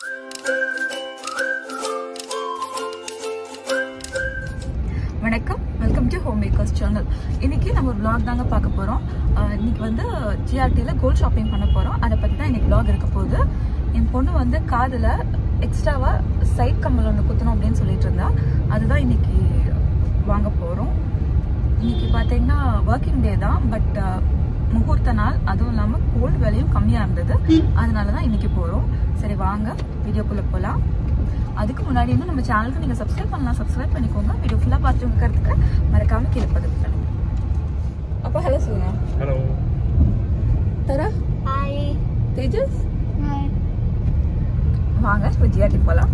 வணக்கம் welcome to home makers channel இன்னைக்கு நம்ம ஒரு vlog தாங்க பார்க்க போகிறோம் இன்னைக்கு வந்து ஜிஆர்டியில் கோல்ட் ஷாப்பிங் பண்ண போகிறோம் அதை பற்றி தான் இன்னைக்கு vlog இருக்க போகுது என் பொண்ணு வந்து காதில் எக்ஸ்ட்ராவாக சைட் கம்மல் ஒன்று குத்தணும் அப்படின்னு சொல்லிட்டு இருந்தா அதுதான் இன்னைக்கு வாங்க போகிறோம் இன்னைக்கு பார்த்தீங்கன்னா ஒர்க்கிங் டே தான் பட் முகூர்த்த நாள் அதுவும் இல்லாமல் கோல்டு விலையும் கம்மியாக இருந்தது அதனால தான் இன்னைக்கு போகிறோம் சரி வாங்க வீடியோக்குள்ளே போகலாம் அதுக்கு முன்னாடி வந்து நம்ம சேனலுக்கு நீங்கள் சப்ஸ்கிரைப் பண்ணலாம் சப்ஸ்கிரைப் பண்ணிக்கோங்க வீடியோ ஃபுல்லாக பார்த்து இருக்கிறதுக்கு மறக்காம கீழே பதிவு பண்ணுங்க அப்போ ஹலோ சொல்லுங்க ஹலோ தரா ஹாய் தேஜஸ் ஹாய் வாங்க இப்போ ஜிஆர்டி போகலாம்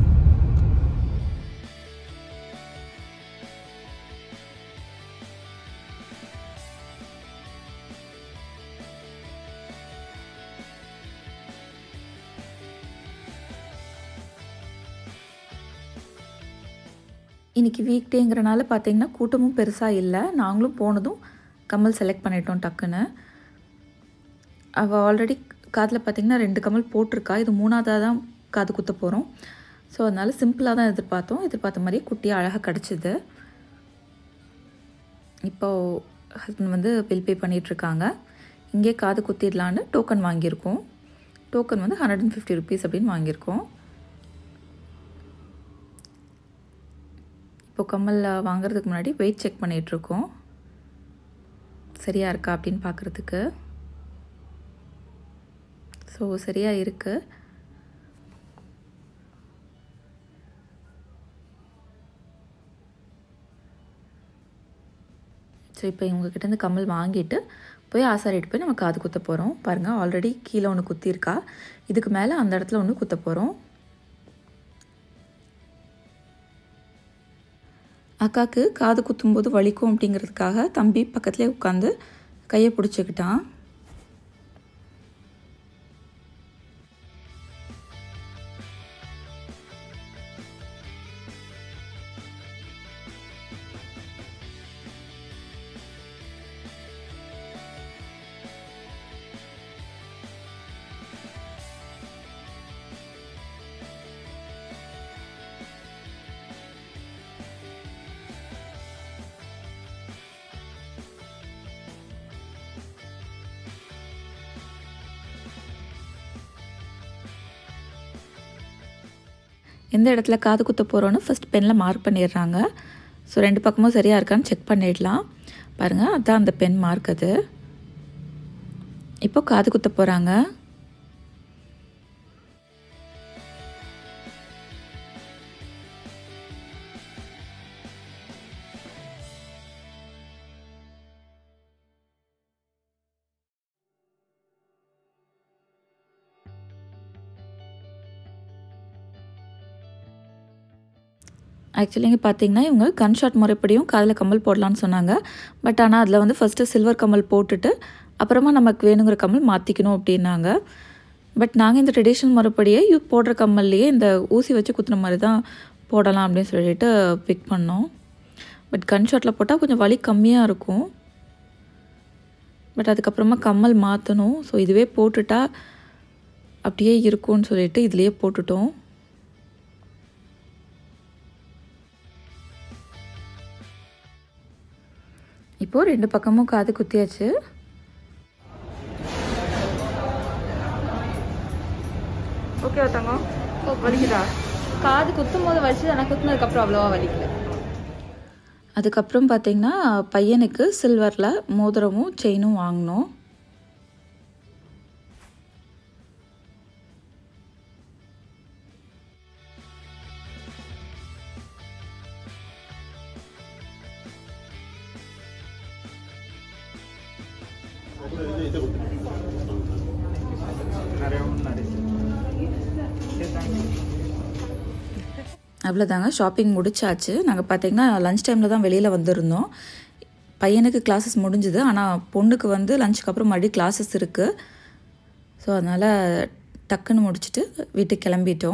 இன்னைக்கு வீக் டேங்கிறனால பார்த்தீங்கன்னா கூட்டமும் பெருசாக இல்லை நாங்களும் போனதும் கமல் செலக்ட் பண்ணிட்டோம் டக்குன்னு அவள் ஆல்ரெடி காதில் பார்த்தீங்கன்னா ரெண்டு கமல் போட்டிருக்கா இது மூணாவதாக தான் காது குத்த போகிறோம் ஸோ அதனால் சிம்பிளாக தான் எதிர்பார்த்தோம் எதிர்பார்த்த மாதிரியே குட்டியாக அழகாக கிடச்சிது இப்போது ஹஸ்பண்ட் வந்து பில் பே பண்ணிகிட்ருக்காங்க இங்கே காது குத்திடலான்னு டோக்கன் வாங்கியிருக்கோம் டோக்கன் வந்து ஹண்ட்ரட் அண்ட் ஃபிஃப்டி ருபீஸ் அப்படின்னு வாங்கியிருக்கோம் இப்போ கம்மல் வாங்குறதுக்கு முன்னாடி வெயிட் செக் பண்ணிகிட்ருக்கோம் சரியாக இருக்கா அப்படின்னு பார்க்குறதுக்கு ஸோ சரியாக இருக்குது ஸோ இப்போ இவங்ககிட்டேருந்து கம்மல் வாங்கிட்டு போய் ஆசாரிட்டு போய் நம்ம காது குத்த போகிறோம் பாருங்கள் ஆல்ரெடி கீழே ஒன்று குத்திருக்கா இதுக்கு மேலே அந்த இடத்துல ஒன்று குத்த போகிறோம் அக்காவுக்கு காது குத்தும்போது வலிக்கும் அப்படிங்கிறதுக்காக தம்பி பக்கத்துலேயே உட்காந்து கையை பிடிச்சிக்கிட்டான் எந்த இடத்துல காது குத்த போகிறோன்னு ஃபஸ்ட் பெனில் மார்க் பண்ணிடுறாங்க ஸோ ரெண்டு பக்கமும் சரியாக இருக்கான்னு செக் பண்ணிடலாம் பாருங்கள் அதான் அந்த பென் மார்க் அது இப்போ காது குத்த போகிறாங்க ஆக்சுவலி இங்கே பார்த்தீங்கன்னா இவங்க கன் ஷாட் முறைப்படியும் காதில் கம்மல் போடலான்னு சொன்னாங்க பட் ஆனால் அதில் வந்து ஃபஸ்ட்டு சில்வர் கம்மல் போட்டுட்டு அப்புறமா நமக்கு வேணுங்கிற கம்மல் மாற்றிக்கணும் அப்படின்னாங்க பட் நாங்கள் இந்த ட்ரெடிஷ்னல் முறைப்படியே யூ போடுற கம்மல்லையே இந்த ஊசி வச்சு குத்துன மாதிரி தான் போடலாம் அப்படின்னு சொல்லிட்டு பிக் பண்ணோம் பட் கன் ஷாட்டில் போட்டால் கொஞ்சம் வலி கம்மியாக இருக்கும் பட் அதுக்கப்புறமா கம்மல் மாற்றணும் ஸோ இதுவே போட்டுட்டா அப்படியே இருக்கும்னு சொல்லிட்டு இதுலேயே போட்டுட்டோம் இப்போது ரெண்டு பக்கமும் காது குத்தியாச்சு ஓகே தங்கம் வலிக்குதா காது குத்தும் போது வலிச்சு ஆனால் குத்துனதுக்கப்புறம் அவ்வளோவா வலிக்கல அதுக்கப்புறம் பார்த்தீங்கன்னா பையனுக்கு சில்வரில் மோதிரமும் செயினும் வாங்கினோம் அவ்வளோதாங்க ஷாப்பிங் முடிச்சாச்சு நாங்கள் பார்த்தீங்கன்னா லஞ்ச் டைமில் தான் வெளியில் வந்திருந்தோம் பையனுக்கு கிளாஸஸ் முடிஞ்சுது ஆனால் பொண்ணுக்கு வந்து லஞ்சுக்கு அப்புறம் மறுபடியும் கிளாஸஸ் இருக்குது ஸோ அதனால் டக்குன்னு முடிச்சுட்டு வீட்டுக்கு கிளம்பிட்டோம்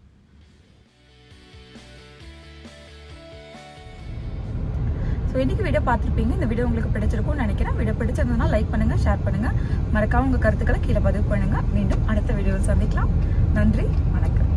ஸோ இன்றைக்கி வீடியோ வீடியோ பார்த்துருப்பீங்க இந்த வீடியோ உங்களுக்கு பிடிச்சிருக்கும்னு நினைக்கிறேன் வீடியோ பிடிச்சிருந்ததுன்னா லைக் பண்ணுங்க ஷேர் பண்ணுங்க மறக்காம உங்க கருத்துக்களை கீழே பதிவு பண்ணுங்க மீண்டும் அடுத்த வீடியோவில் சந்திக்கலாம் நன்றி வணக்கம்